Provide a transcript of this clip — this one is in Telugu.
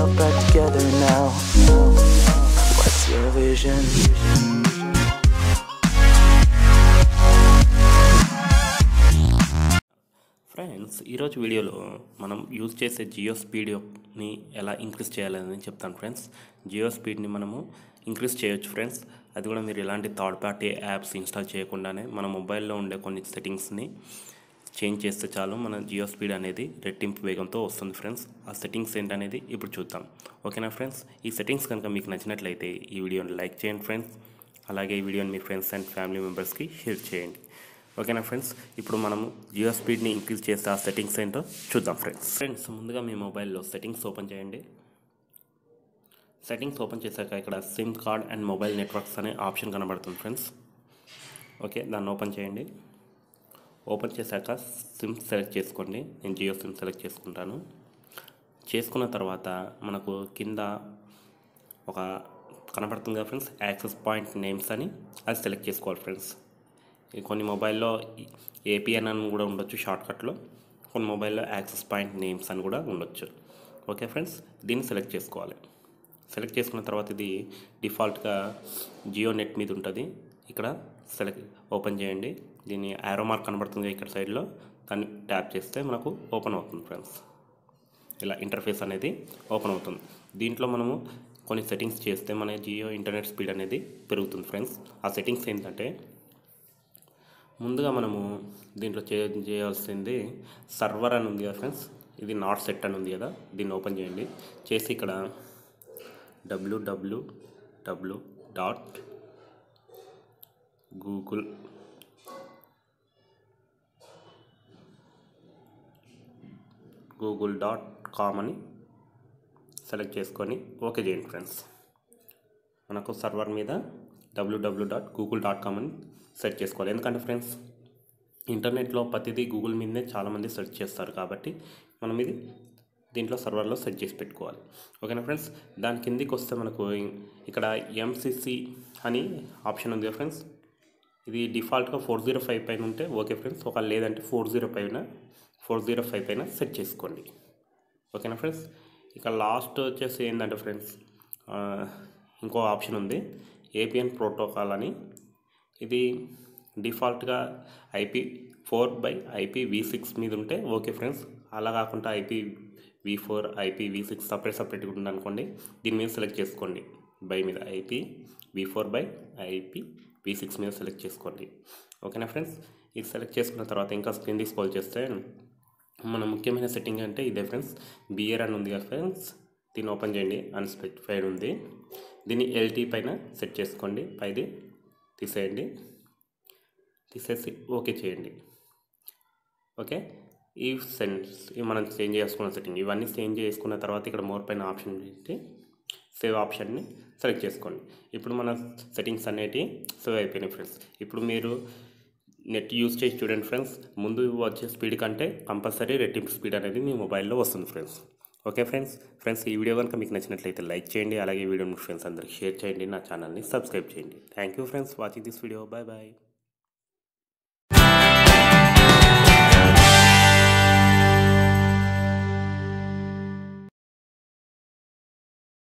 all back together now. What's your vision? Friends ఈరోజు వీడియోలో మనం యూజ్ చేసే జియో స్పీడ్ని ఎలా ఇంక్రీజ్ చేయాలని చెప్తాను ఫ్రెండ్స్ జియో స్పీడ్ని మనము ఇంక్రీజ్ చేయొచ్చు ఫ్రెండ్స్ అది కూడా మీరు ఎలాంటి థర్డ్ పార్టీ యాప్స్ ఇన్స్టాల్ చేయకుండానే మన మొబైల్లో ఉండే కొన్ని సెట్టింగ్స్ని చేంజ్ చేస్తే చాలు మన జియో స్పీడ్ అనేది రెట్టింపు వేగంతో వస్తుంది ఫ్రెండ్స్ ఆ సెట్టింగ్స్ ఏంటనేది ఇప్పుడు చూద్దాం ఓకేనా ఫ్రెండ్స్ ఈ సెట్టింగ్స్ కనుక మీకు నచ్చినట్లయితే ఈ వీడియోని లైక్ చేయండి ఫ్రెండ్స్ అలాగే ఈ వీడియోని మీ ఫ్రెండ్స్ అండ్ ఫ్యామిలీ మెంబర్స్కి షేర్ చేయండి ఓకేనా ఫ్రెండ్స్ ఇప్పుడు మనము జియో స్పీడ్ని ఇంక్రీజ్ చేస్తే ఆ సెట్టింగ్స్ ఏంటో చూద్దాం ఫ్రెండ్స్ ఫ్రెండ్స్ ముందుగా మీ మొబైల్లో సెట్టింగ్స్ ఓపెన్ చేయండి సెట్టింగ్స్ ఓపెన్ చేశాక ఇక్కడ SIM card and mobile networks అనే ఆప్షన్ కనబడుతుంది ఫ్రెండ్స్ ఓకే దాన్ని ఓపెన్ చేయండి ఓపెన్ చేశాక సిమ్ సెలెక్ట్ చేసుకోండి నేను జియో సిమ్ సెలెక్ట్ చేసుకుంటాను చేసుకున్న తర్వాత మనకు కింద ఒక కనబడుతుంది కదా ఫ్రెండ్స్ యాక్సెస్ పాయింట్ నేమ్స్ అని అది సెలెక్ట్ చేసుకోవాలి ఫ్రెండ్స్ ఈ కొన్ని మొబైల్లో ఏపీఎన్ అని కూడా ఉండొచ్చు షార్ట్కట్లో కొన్ని మొబైల్లో యాక్సెస్ పాయింట్ నేమ్స్ అని కూడా ఉండొచ్చు ఓకే ఫ్రెండ్స్ దీన్ని సెలెక్ట్ చేసుకోవాలి సెలెక్ట్ చేసుకున్న తర్వాత ఇది డిఫాల్ట్గా జియో నెట్ మీద ఉంటుంది ఇక్కడ సెలెక్ట్ ఓపెన్ చేయండి దీని యారో మార్క్ కనబడుతుంది ఇక్కడ సైడ్లో దాన్ని ట్యాప్ చేస్తే మనకు ఓపెన్ అవుతుంది ఫ్రెండ్స్ ఇలా ఇంటర్ఫేస్ అనేది ఓపెన్ అవుతుంది దీంట్లో మనము కొన్ని సెట్టింగ్స్ చేస్తే మన జియో ఇంటర్నెట్ స్పీడ్ అనేది పెరుగుతుంది ఫ్రెండ్స్ ఆ సెట్టింగ్స్ ఏంటంటే ముందుగా మనము దీంట్లో చే చేయాల్సింది సర్వర్ అని ఉంది కదా ఫ్రెండ్స్ ఇది నాట్ సెట్ అని ఉంది కదా దీన్ని ఓపెన్ చేయండి చేసి ఇక్కడ W W W dot Google Google dot com అని సెలెక్ట్ చేసుకొని ఓకే చేయండి ఫ్రెండ్స్ మనకు సర్వర్ మీద W W dot Google dot com అని సెర్చ్ చేసుకోవాలి ఎందుకంటే ఫ్రెండ్స్ ఇంటర్నెట్లో ప్రతిదీ గూగుల్ మీదనే చాలామంది సెర్చ్ చేస్తారు కాబట్టి మనం ఇది దీంట్లో సర్వర్లో సెట్ చేసి పెట్టుకోవాలి ఓకేనా ఫ్రెండ్స్ దాని కిందికి వస్తే మనకు ఇక్కడ ఎంసిసి అని ఆప్షన్ ఉంది కదా ఫ్రెండ్స్ ఇది డిఫాల్ట్గా ఫోర్ జీరో ఫైవ్ పైన ఉంటే ఓకే ఫ్రెండ్స్ ఒక లేదంటే ఫోర్ జీరో పైన ఫోర్ జీరో ఫైవ్ పైన సెట్ చేసుకోండి ఓకేనా ఫ్రెండ్స్ ఇక లాస్ట్ వచ్చేసి ఏంటంటే ఫ్రెండ్స్ ఆ, ఇంకో ఆప్షన్ ఉంది ఏపిఎన్ ప్రోటోకాల్ అని ఇది డిఫాల్ట్గా IP four by IP V six మీద ఉంటే ఓకే ఫ్రెండ్స్ అలా కాకుండా IP V four IP V six separate సపరేట్గా ఉంది అనుకోండి దీని మీద సెలెక్ట్ చేసుకోండి బై మీద IP V four by IP V six మీద సెలెక్ట్ చేసుకోండి ఓకేనా ఫ్రెండ్స్ ఇది సెలెక్ట్ చేసుకున్న తర్వాత ఇంకా స్క్రీన్ తీసుకోవాలి చేస్తే మన ముఖ్యమైన సెట్టింగ్ అంటే ఇదే ఫ్రెండ్స్ బియర్ అని ఉంది కదా ఫ్రెండ్స్ దీన్ని ఓపెన్ చేయండి అన్స్పెసిఫైడ్ ఉంది దీన్ని ఎల్టీ పైన సెట్ చేసుకోండి పైది తీసేయండి తీసేసి ఓకే చేయండి ఓకే ఈ సెన్స్ ఇవి మనం చేంజ్ చేసుకున్న సెట్టింగ్ ఇవన్నీ చేంజ్ చేసుకున్న తర్వాత ఇక్కడ మోర్ పైన ఆప్షన్ పెట్టి సేవ్ ఆప్షన్ని సెలెక్ట్ చేసుకోండి ఇప్పుడు మన సెట్టింగ్స్ అనేటివి సేవ్ అయిపోయినాయి ఫ్రెండ్స్ ఇప్పుడు మీరు నెట్ యూస్ చేసి చూడండి ఫ్రెండ్స్ ముందు వచ్చే స్పీడ్ కంటే కంపల్సరీ రెట్టింపు స్పీడ్ అనేది మీ మొబైల్లో వస్తుంది ఫ్రెండ్స్ ఓకే ఫ్రెండ్స్ ఫ్రెండ్స్ ఈ వీడియో కనుక మీకు నచ్చినట్లయితే లైక్ చేయండి అలాగే ఈ వీడియో మీ ఫ్రెండ్స్ అందరికి షేర్ చేయండి నా ఛానల్ని సబ్స్క్రైబ్ చేయండి thank you friends watching this video bye bye